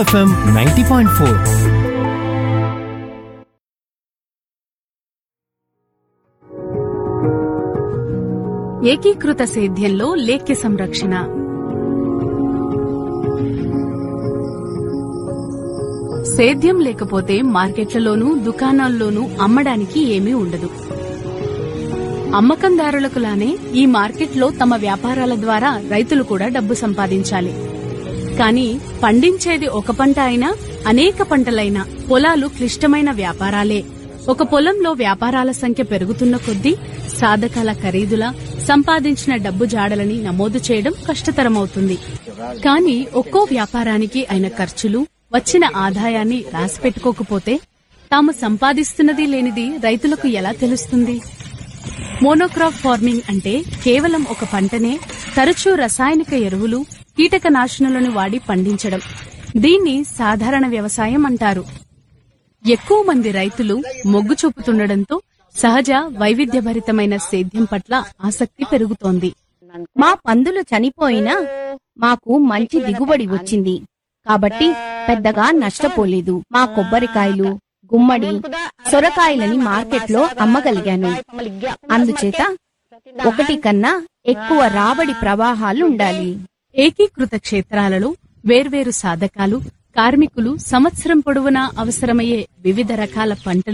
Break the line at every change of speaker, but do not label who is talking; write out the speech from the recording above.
FM ninety point four
ఏకీకృత సేద్యంలో లేఖ్య సంరక్షణ సేద్యం లేకపోతే మార్కెట్లలోనూ దుకాణాల్లోనూ అమ్మడానికి ఏమీ ఉండదు అమ్మకందారులకు లానే ఈ మార్కెట్లో తమ వ్యాపారాల ద్వారా రైతులు కూడా డబ్బు సంపాదించాలి కానీ పండించేది ఒక పంట అయినా అనేక పంటలైనా పొలాలు క్లిష్టమైన వ్యాపారాలే ఒక పొలంలో వ్యాపారాల సంఖ్య పెరుగుతున్న కొద్దీ సాధకాల ఖరీదుల సంపాదించిన డబ్బు జాడలని నమోదు చేయడం కష్టతరమవుతుంది కానీ ఒక్కో వ్యాపారానికి అయిన ఖర్చులు వచ్చిన ఆదాయాన్ని రాసిపెట్టుకోకపోతే తాము సంపాదిస్తున్నది లేనిది రైతులకు ఎలా తెలుస్తుంది మోనోక్రాప్ ఫార్మింగ్ అంటే కేవలం ఒక పంటనే తరచూ రసాయనిక ఎరువులు కీటకనాశనులను వాడి పండించడం దీన్ని సాధారణ వ్యవసాయం అంటారు ఎక్కువ మంది రైతులు మొగ్గు చూపుతుండటంతో సహజ వైవిధ్యభరితమైన సేద్యం పట్ల ఆసక్తి పెరుగుతోంది
మా పందులు చనిపోయినా మాకు మంచి దిగుబడి వచ్చింది కాబట్టి పెద్దగా నష్టపోలేదు మా కొబ్బరికాయలు గుమ్మడి సొరకాయలని మార్కెట్లో అమ్మగలిగాను అందుచేత ఒకటి కన్నా ఎక్కువ రాబడి ప్రవాహాలు ఉండాలి
ఏకీకృత క్షేత్రాలలో వేర్వేరు సాధకాలు కార్మికులు సంవత్సరం పొడవునా అవసరమయ్యే వివిధ రకాల పంటలు